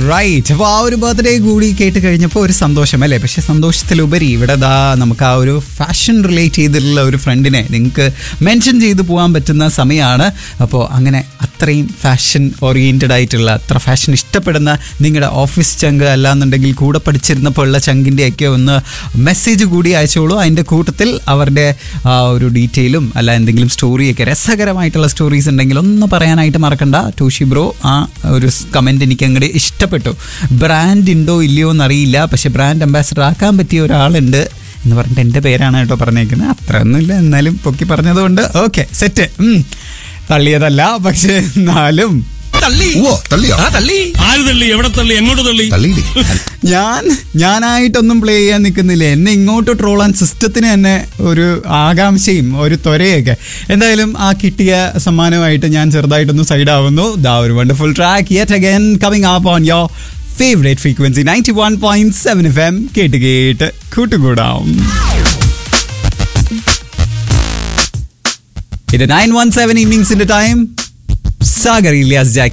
right അപ്പോൾ ആ ഒരു ബർത്ത്ഡേ കൂടി കേട്ട് കഴിഞ്ഞപ്പോൾ ഒരു സന്തോഷം അല്ലേ പക്ഷെ സന്തോഷത്തിലുപരി ഇവിടെ ദാ നമുക്ക് ആ ഒരു ഫാഷൻ റിലേറ്റ് ചെയ്തിട്ടുള്ള ഒരു ഫ്രണ്ടിനെ നിങ്ങൾക്ക് മെൻഷൻ ചെയ്തു പോകാൻ പറ്റുന്ന സമയമാണ് അപ്പോൾ അങ്ങനെ അത്രയും ഫാഷൻ ഓറിയൻറ്റഡ് ആയിട്ടുള്ള അത്ര ഫാഷൻ ഇഷ്ടപ്പെടുന്ന നിങ്ങളുടെ ഓഫീസ് ചങ്ക് അല്ലാന്നുണ്ടെങ്കിൽ കൂടെ പഠിച്ചിരുന്നപ്പോൾ ഉള്ള ചങ്കിൻ്റെയൊക്കെ ഒന്ന് മെസ്സേജ് കൂടി അയച്ചോളൂ അതിൻ്റെ കൂട്ടത്തിൽ അവരുടെ ആ ഒരു ഡീറ്റെയിലും അല്ല എന്തെങ്കിലും സ്റ്റോറിയൊക്കെ രസകരമായിട്ടുള്ള സ്റ്റോറീസ് ഉണ്ടെങ്കിൽ ഒന്ന് പറയാനായിട്ട് മറക്കണ്ട ടോഷി ബ്രോ ആ ഒരു കമൻറ്റ് എനിക്ക് അങ്ങോട്ട് ഇഷ്ടപ്പെട്ടു ബ്രാൻഡ് ഉണ്ടോ ഇല്ലയോ എന്നറിയില്ല പക്ഷെ ബ്രാൻഡ് അംബാസഡർ ആക്കാൻ പറ്റിയ ഒരാളുണ്ട് എന്ന് പറഞ്ഞിട്ട് എൻ്റെ പേരാണ് കേട്ടോ പറഞ്ഞേക്കുന്നത് അത്രയൊന്നുമില്ല എന്നാലും പൊക്കി പറഞ്ഞതുകൊണ്ട് ഓക്കെ സെറ്റ് തള്ളിയതല്ല പക്ഷെ എന്നാലും തള്ളി ഓ തള്ളിയോ ആ തള്ളി ആര് തള്ളി എവിടെ തള്ളി എങ്ങോട്ട് തള്ളി തള്ളിയില്ലേ ഞാൻ ഞാനായിട്ടൊന്നും പ്ലേ ചെയ്യാൻ നിൽക്കുന്നില്ല എന്നെ ഇങ്ങോട്ട് ട്രോളാൻ സിസ്റ്റത്തിന് തന്നെ ഒരു ആകാംക്ഷയും ഒരു ത്വരയൊക്കെ എന്തായാലും ആ കിട്ടിയ സമ്മാനമായിട്ട് ഞാൻ ചെറുതായിട്ടൊന്ന് സൈഡ് ആവുന്നു ദാ ഒരു wonderful track yet again coming up on your favourite frequency ninety one point seven F M കേട്ട് കേട്ട് കൂട്ടുകൂടാം ഇത് നയൻ വൺ സെവൻ ഇന്നിങ്സിന്റെ ടൈം സാഗർ ഇലിയാസ് ജാക്കി